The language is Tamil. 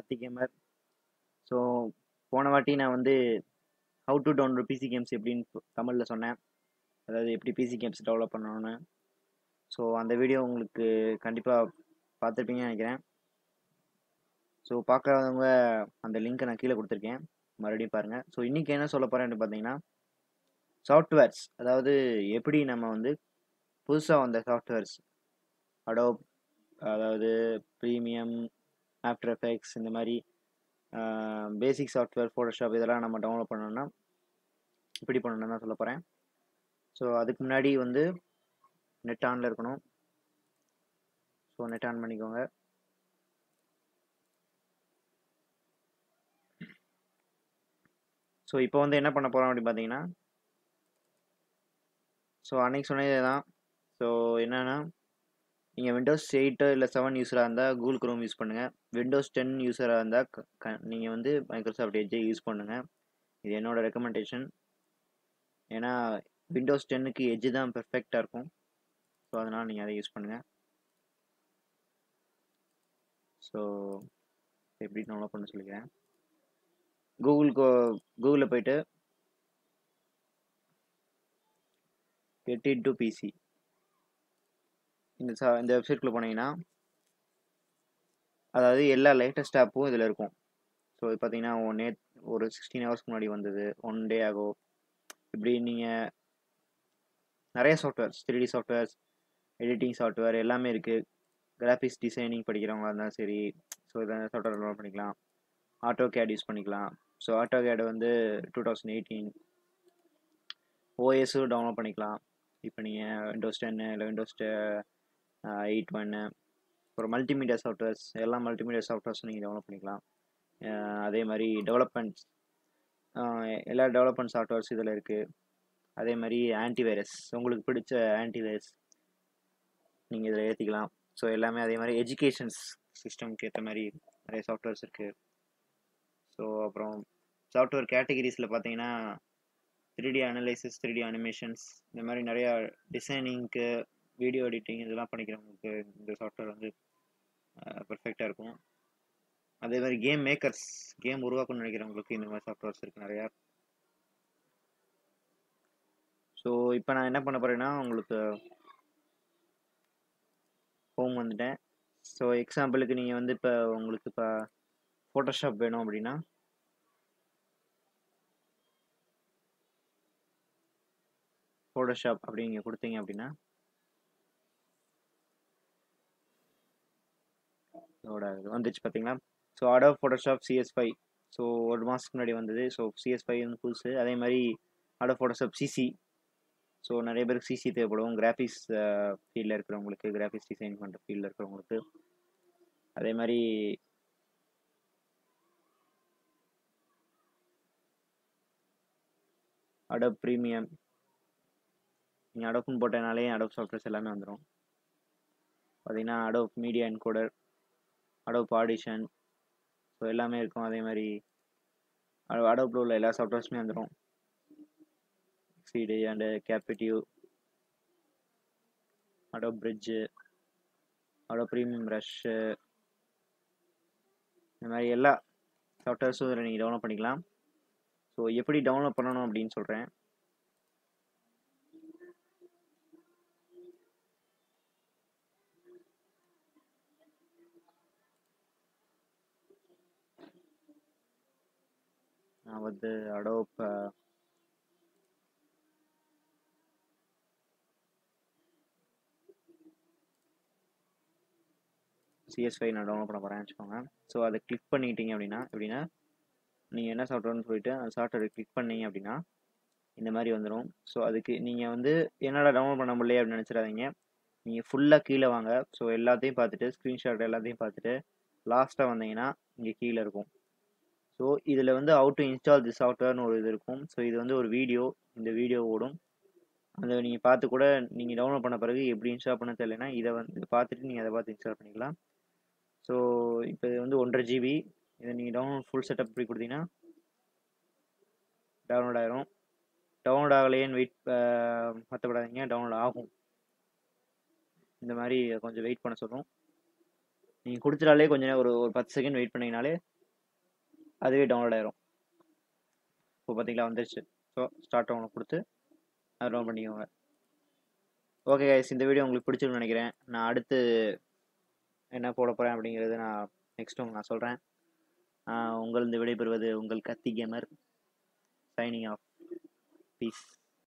கார்த்திக் கேமர் ஸோ போன வாட்டி நான் வந்து how to download PC games எப்படின்னு தமிழில் சொன்னேன் அதாவது எப்படி பிசி கேம்ஸ் டெவலப் பண்ணணும்னு ஸோ அந்த வீடியோ உங்களுக்கு கண்டிப்பாக பார்த்துருப்பீங்கன்னு நினைக்கிறேன் ஸோ பார்க்குறவங்க அந்த லிங்க்கை நான் கீழே கொடுத்துருக்கேன் மறுபடியும் பாருங்கள் ஸோ இன்றைக்கி என்ன சொல்ல போகிறேன்னு பார்த்தீங்கன்னா சாஃப்ட்வேர்ஸ் அதாவது எப்படி நம்ம வந்து புதுசாக வந்த சாஃப்ட்வேர்ஸ் அடோப் அதாவது ப்ரீமியம் ஆஃப்டர் எஃபெக்ட்ஸ் இந்த மாதிரி பேசிக் சாஃப்ட்வேர் ஃபோட்டோஷாப் இதெல்லாம் நம்ம டவுன்லோட் பண்ணணும்னா இப்படி பண்ணணும்னு தான் சொல்ல போகிறேன் ஸோ அதுக்கு முன்னாடி வந்து நெட் ஆனில் இருக்கணும் ஸோ நெட் ஆன் பண்ணிக்கோங்க ஸோ இப்போ வந்து என்ன பண்ண போகிறோம் அப்படின்னு பார்த்தீங்கன்னா ஸோ அன்னைக்கு சொன்னதே தான் ஸோ என்னென்னா நீங்கள் விண்டோஸ் எயிட்டு இல்லை செவன் யூஸராக இருந்தால் கூகுள் க்ரோம் யூஸ் பண்ணுங்கள் விண்டோஸ் டென் யூஸராக இருந்தால் க நீங்கள் வந்து மைக்ரோசாஃப்ட் எட்ஜை யூஸ் பண்ணுங்கள் இது என்னோட ரெக்கமெண்டேஷன் ஏன்னா விண்டோஸ் டென்னுக்கு எட்ஜு தான் பெர்ஃபெக்டாக இருக்கும் ஸோ அதனால் நீங்கள் அதை யூஸ் பண்ணுங்கள் ஸோ எப்படி டவுன்லோட் பண்ண சொல்லிக்கிறேன் கூகுளுக்கு கூகுளில் போயிட்டு கெட் இட் டு பிசி இந்த ச இந்த வெப்சைட்குள்ளே போனீங்கன்னா அதாவது எல்லா லேட்டஸ்ட் ஆப்பும் இதில் இருக்கும் ஸோ இது பார்த்தீங்கன்னா ஒன் நே ஒரு சிக்ஸ்டீன் ஹவர்ஸ்க்கு முன்னாடி வந்தது ஒன் டே ஆகும் இப்படி நீங்கள் நிறைய softwares three D softwares editing software எல்லாமே இருக்குது கிராஃபிக்ஸ் டிசைனிங் படிக்கிறவங்களா இருந்தாலும் சரி ஸோ இதை சாஃப்ட்வேர் டவுன்லோட் பண்ணிக்கலாம் ஆட்டோ கேட் யூஸ் பண்ணிக்கலாம் ஸோ ஆட்டோ கேட் வந்து டூ தௌசண்ட் எயிட்டீன் ஓஎஸும் டவுன்லோட் பண்ணிக்கலாம் இப்போ நீங்கள் விண்டோஸ் டென்னு இல்லை விண்டோஸ் எயிட் ஒன்னு ஒரு மல்டிமீடியா சாஃப்ட்வேர்ஸ் எல்லா மல்டிமீடியா சாஃப்ட்வேர்ஸும் நீங்கள் டவுன்லோட் பண்ணிக்கலாம் அதே மாதிரி டெவலப்மெண்ட்ஸ் எல்லா டெவலப்மெண்ட் சாஃப்ட்வேர்ஸ் இதில் இருக்குது அதே மாதிரி ஆன்டிவைரஸ் உங்களுக்கு பிடிச்ச ஆன்டிவைரஸ் நீங்கள் இதில் ஏற்றிக்கலாம் ஸோ எல்லாமே அதே மாதிரி எஜுகேஷன்ஸ் சிஸ்டம்க்கு ஏற்ற மாதிரி நிறைய சாஃப்ட்வேர்ஸ் இருக்குது ஸோ அப்புறம் சாஃப்ட்வேர் கேட்டகிரிஸில் பார்த்தீங்கன்னா three D analysis three D animations இந்த மாதிரி நிறையா டிசைனிங்க்கு வீடியோ எடிட்டிங் இதெல்லாம் பண்ணிக்கிறவங்களுக்கு இந்த சாஃப்ட்வேர் வந்து பர்ஃபெக்டாக இருக்கும் அதே மாதிரி கேம் மேக்கர்ஸ் கேம் உருவாக்கணும்னு நினைக்கிறவங்களுக்கு இந்த மாதிரி சாஃப்ட்வேர்ஸ் இருக்குது நிறையா ஸோ இப்போ நான் என்ன பண்ண போகிறேன்னா உங்களுக்கு ஹோம் வந்துட்டேன் ஸோ எக்ஸாம்பிளுக்கு நீங்கள் வந்து இப்போ உங்களுக்கு இப்போ ஃபோட்டோஷாப் வேணும் அப்படின்னா ஃபோட்டோஷாப் அப்படி நீங்கள் கொடுத்தீங்க அப்படின்னா இதோட இது வந்துச்சு பார்த்தீங்களா so Adobe Photoshop CS five so ஒரு மாதத்துக்கு முன்னாடி வந்தது ஸோ சிஎஸ் ஃபைவ் வந்து புதுசு அதே மாதிரி அடோ ஃபோட்டோஷாப் சிசி ஸோ நிறைய பேருக்கு சிசி தேவைப்படும் கிராஃபிக்ஸ் ஃபீல்டில் இருக்கிறவங்களுக்கு கிராஃபிக்ஸ் டிசைன் பண்ணுற ஃபீல்டில் இருக்கிறவங்களுக்கு அதே மாதிரி அடோப் ப்ரீமியம் நீங்கள் அடோப்னு போட்டனாலே அடோப் சாஃப்ட்வேர்ஸ் எல்லாமே வந்துடும் பார்த்தீங்கன்னா Adobe Media Encoder Adobe Audition so எல்லாமே இருக்கும் அதே மாதிரி அடோப்பில் உள்ள எல்லா சாஃப்ட்வேர்ஸுமே வந்துடும் சீடு அண்டு கேபிட்டிவ் Adobe Bridge Adobe Premiere Rush இந்த மாதிரி எல்லா சாஃப்ட்வேர்ஸும் இதில் நீங்கள் டவுன்லோட் பண்ணிக்கலாம் ஸோ எப்படி டவுன்லோட் பண்ணணும் அப்படின்னு சொல்கிறேன் நான் வந்து அடோப் சிஎஸ்ஐ நான் டவுன்லோட் பண்ண போகிறேன் வச்சுக்கோங்க ஸோ அதை கிளிக் பண்ணிட்டீங்க அப்படின்னா எப்படின்னா நீங்கள் என்ன சாஃப்ட்வேர்னு சொல்லிட்டு அந்த சாஃப்ட்வேரை கிளிக் பண்ணீங்க அப்படின்னா இந்த மாதிரி வந்துடும் ஸோ அதுக்கு நீங்கள் வந்து என்னடா டவுன்லோட் பண்ண முடியல அப்படின்னு நினச்சிடாதீங்க நீங்கள் ஃபுல்லாக கீழே வாங்க ஸோ எல்லாத்தையும் பார்த்துட்டு ஸ்க்ரீன்ஷாட் எல்லாத்தையும் பார்த்துட்டு லாஸ்ட்டாக வந்தீங்கன்னா இங்கே கீழே இருக்கும் ஸோ இதில் வந்து அவு டு இன்ஸ்டால் தி சாஃப்ட்வேர்னு ஒரு இது இருக்கும் ஸோ இது வந்து ஒரு வீடியோ இந்த வீடியோ ஓடும் அதை நீங்கள் பார்த்து கூட நீங்கள் டவுன்லோட் பண்ண பிறகு எப்படி இன்ஸ்டால் பண்ண தெரியலனா இதை வந்து பார்த்துட்டு நீங்கள் அதை பார்த்து இன்ஸ்டால் பண்ணிக்கலாம் ஸோ இப்போ இது வந்து ஒன்றரை ஜிபி இதை நீங்கள் டவுன்லோட் ஃபுல் செட்டப் இப்படி கொடுத்தீங்கன்னா டவுன்லோட் ஆகிரும் டவுன்லோட் ஆகலையேன்னு வெயிட் மற்றப்படாதீங்க டவுன்லோட் ஆகும் இந்த மாதிரி கொஞ்சம் வெயிட் பண்ண சொல்லும் நீங்கள் கொடுத்துட்டாலே கொஞ்சம் நேரம் ஒரு ஒரு பத்து செகண்ட் வெயிட் பண்ணிங்கனாலே அதுவே டவுன்லோட் ஆயிரும் இப்போ பார்த்தீங்களா வந்துருச்சு ஸோ ஸ்டார்ட் ஒன்று கொடுத்து அதை டவுன் பண்ணிக்கோங்க ஓகே கைஸ் இந்த வீடியோ உங்களுக்கு பிடிச்சிருக்குன்னு நினைக்கிறேன் நான் அடுத்து என்ன போட போகிறேன் அப்படிங்கிறது நான் நெக்ஸ்ட் உங்களுக்கு நான் சொல்கிறேன் உங்கள் இந்த விடைபெறுவது உங்கள் கத்தி கேமர் சைனிங் ஆஃப் பீஸ்